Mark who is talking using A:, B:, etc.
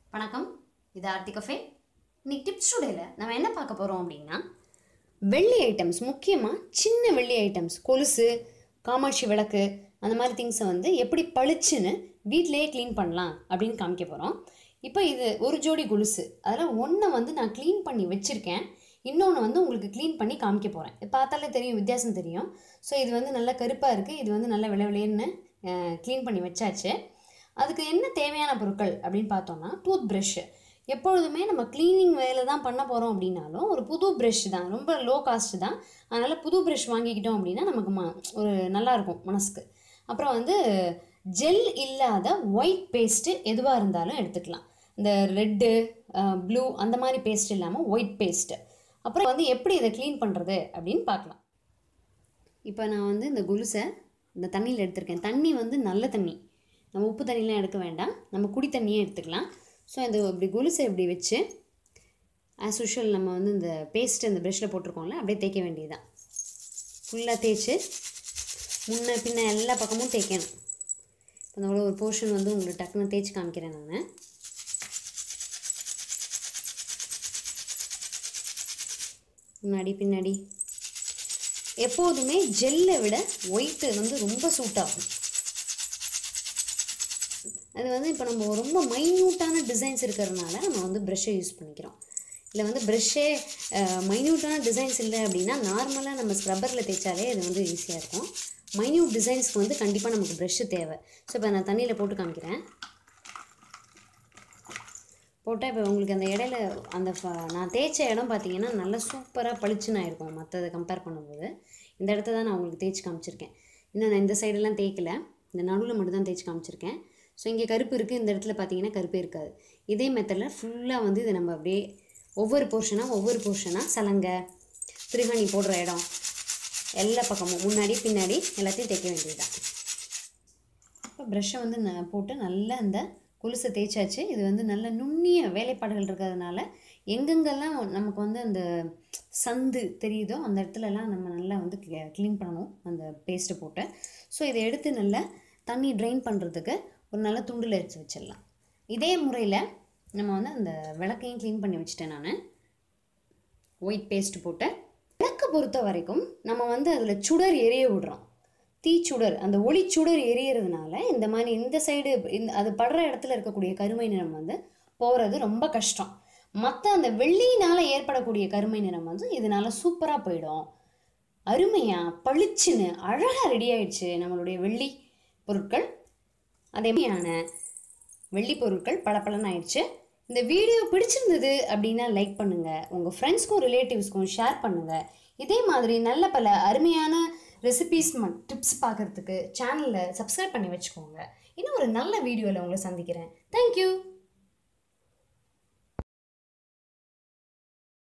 A: வணக்கம் இது ஆர்த்தி கஃபே இன்னைக்கு டிப்ஸ் டுடேல நம்ம என்ன பார்க்க போகிறோம் அப்படின்னா வெள்ளி ஐட்டம்ஸ் முக்கியமாக சின்ன வெள்ளி ஐட்டம்ஸ் கொலுசு காமாட்சி விளக்கு அந்த மாதிரி திங்ஸை வந்து எப்படி பளிச்சுன்னு வீட்டிலேயே க்ளீன் பண்ணலாம் அப்படின்னு காமிக்க போகிறோம் இப்போ இது ஒரு ஜோடி கொலுசு அதில் ஒன்றை வந்து நான் க்ளீன் பண்ணி வச்சுருக்கேன் இன்னொன்று வந்து உங்களுக்கு க்ளீன் பண்ணி காமிக்க போகிறேன் இது பார்த்தாலே தெரியும் வித்தியாசம் தெரியும் ஸோ இது வந்து நல்லா கருப்பாக இருக்குது இது வந்து நல்லா விளை விளையன்னு க்ளீன் பண்ணி வச்சாச்சு அதுக்கு என்ன தேவையான பொருட்கள் அப்படின்னு பார்த்தோம்னா டூத் ப்ரஷ்ஷு எப்பொழுதுமே நம்ம க்ளீனிங் வேலை தான் பண்ண போகிறோம் அப்படின்னாலும் ஒரு புது ப்ரஷ் தான் ரொம்ப லோ காஸ்ட் தான் அதனால் புது ப்ரஷ் வாங்கிக்கிட்டோம் அப்படின்னா நமக்கு ம ஒரு நல்லா இருக்கும் மனசுக்கு அப்புறம் வந்து ஜெல் இல்லாத ஒயிட் பேஸ்ட்டு எதுவாக இருந்தாலும் எடுத்துக்கலாம் இந்த ரெட்டு ப்ளூ அந்த மாதிரி பேஸ்ட் இல்லாமல் ஒயிட் பேஸ்ட்டு அப்புறம் வந்து எப்படி இதை க்ளீன் பண்ணுறது அப்படின்னு பார்க்கலாம் இப்போ நான் வந்து இந்த குலுசை இந்த தண்ணியில் எடுத்திருக்கேன் தண்ணி வந்து நல்ல தண்ணி நம்ம உப்பு தண்ணிலாம் எடுக்க வேண்டாம் நம்ம குடி தண்ணியே எடுத்துக்கலாம் ஸோ இந்த இப்படி குலுசை இப்படி வச்சு ஆஸ் யூஷுவல் நம்ம வந்து இந்த பேஸ்ட் இந்த ப்ரெஷ்ஷில் போட்டிருக்கோம்ல அப்படியே தேய்க்க வேண்டியதுதான் ஃபுல்லாக தேய்ச்சி முன்ன பின்ன எல்லா பக்கமும் தேய்க்கணும் இப்போ இந்த ஒரு போர்ஷன் வந்து உங்களுக்கு டக்குன்னு தேய்ச்சி காமிக்கிறேன் நான் முன்னாடி பின்னாடி எப்போதுமே ஜெல்லை விட ஒயிட்டு வந்து ரொம்ப சூட் ஆகும் அது வந்து இப்போ நம்ம ரொம்ப மைன்யூட்டான டிசைன்ஸ் இருக்கிறதுனால நம்ம வந்து ப்ரெஷ்ஷை யூஸ் பண்ணிக்கிறோம் இல்லை வந்து ப்ரெஷ்ஷே மைன்யூட்டான டிசைன்ஸ் இல்லை அப்படின்னா நார்மலாக நம்ம ஸ்க்ரப்பரில் தேய்ச்சாலே அது வந்து ஈஸியாக இருக்கும் மைன்யூட் டிசைன்ஸ்க்கு வந்து கண்டிப்பாக நமக்கு ப்ரெஷ்ஷு தேவை ஸோ இப்போ நான் தண்ணியில் போட்டு காமிக்கிறேன் போட்டால் இப்போ உங்களுக்கு அந்த இடையில அந்த ஃப- நான் தேய்ச்ச இடம் பார்த்தீங்கன்னா நல்லா சூப்பராக பளிச்சுன்னு ஆயிருக்கும் மற்றதை கம்பேர் பண்ணும்போது இந்த இடத்த தான் நான் உங்களுக்கு தேய்ச்சி காமிச்சிருக்கேன் இன்னும் நான் இந்த சைடெல்லாம் தேய்க்கல இந்த நடுவில் மட்டும் தான் தேய்ச்சி காமிச்சிருக்கேன் ஸோ இங்கே கருப்பு இருக்குது இந்த இடத்துல பார்த்தீங்கன்னா கருப்பே இருக்காது இதே மெத்தடில் ஃபுல்லாக வந்து இதை நம்ம அப்படியே ஒவ்வொரு போர்ஷனாக ஒவ்வொரு போர்ஷனாக சலங்கை திருகணி போடுற இடம் எல்லா பக்கமும் முன்னாடி பின்னாடி எல்லாத்தையும் தேய்க்க வேண்டியதுதான் இப்போ ப்ரஷ்ஷை வந்து நான் போட்டு நல்லா அந்த கொலுசை தேய்ச்சாச்சு இது வந்து நல்ல நுண்ணிய வேலைப்பாடுகள் இருக்கிறதுனால எங்கெங்கெல்லாம் நமக்கு வந்து அந்த சந்து தெரியுதோ அந்த இடத்துலலாம் நம்ம நல்லா வந்து க்ளீன் பண்ணணும் அந்த பேஸ்ட்டை போட்டு ஸோ இதை எடுத்து நல்லா தண்ணி ட்ரைன் பண்ணுறதுக்கு ஒரு நல்ல துண்டில் எடுத்து வச்சிடலாம் இதே முறையில் நம்ம வந்து அந்த விளக்கையும் க்ளீன் பண்ணி வச்சுட்டேன் நான் ஒயிட் பேஸ்ட் போட்டு விளக்கை பொறுத்த வரைக்கும் நம்ம வந்து அதில் சுடர் எரிய விடுறோம் தீச்சுடர் அந்த ஒளி சுடர் எரியறதுனால இந்த மாதிரி இந்த சைடு இந்த அது படுற இடத்துல இருக்கக்கூடிய கருமை நிறம் வந்து போகிறது ரொம்ப கஷ்டம் மற்ற அந்த வெள்ளியினால் ஏற்படக்கூடிய கருமை நிறம் வந்து இதனால சூப்பராக போயிடும் அருமையாக பளிச்சுன்னு அழகாக ரெடி ஆயிடுச்சு நம்மளுடைய வெள்ளி பொருட்கள் அதேமையான வெள்ளி பொருட்கள் பளபளன்னு ஆயிடுச்சு இந்த வீடியோ பிடிச்சிருந்தது அப்படின்னா லைக் பண்ணுங்க உங்க ஃப்ரெண்ட்ஸ்க்கும் ரிலேட்டிவ்ஸ்க்கும் ஷேர் பண்ணுங்க இதே மாதிரி நல்ல பல அருமையான ரெசிபீஸ் டிப்ஸ் பார்க்கறதுக்கு சேனலை சப்ஸ்கிரைப் பண்ணி வச்சுக்கோங்க இன்னும் ஒரு நல்ல வீடியோவில் உங்களை சந்திக்கிறேன் தேங்க்யூ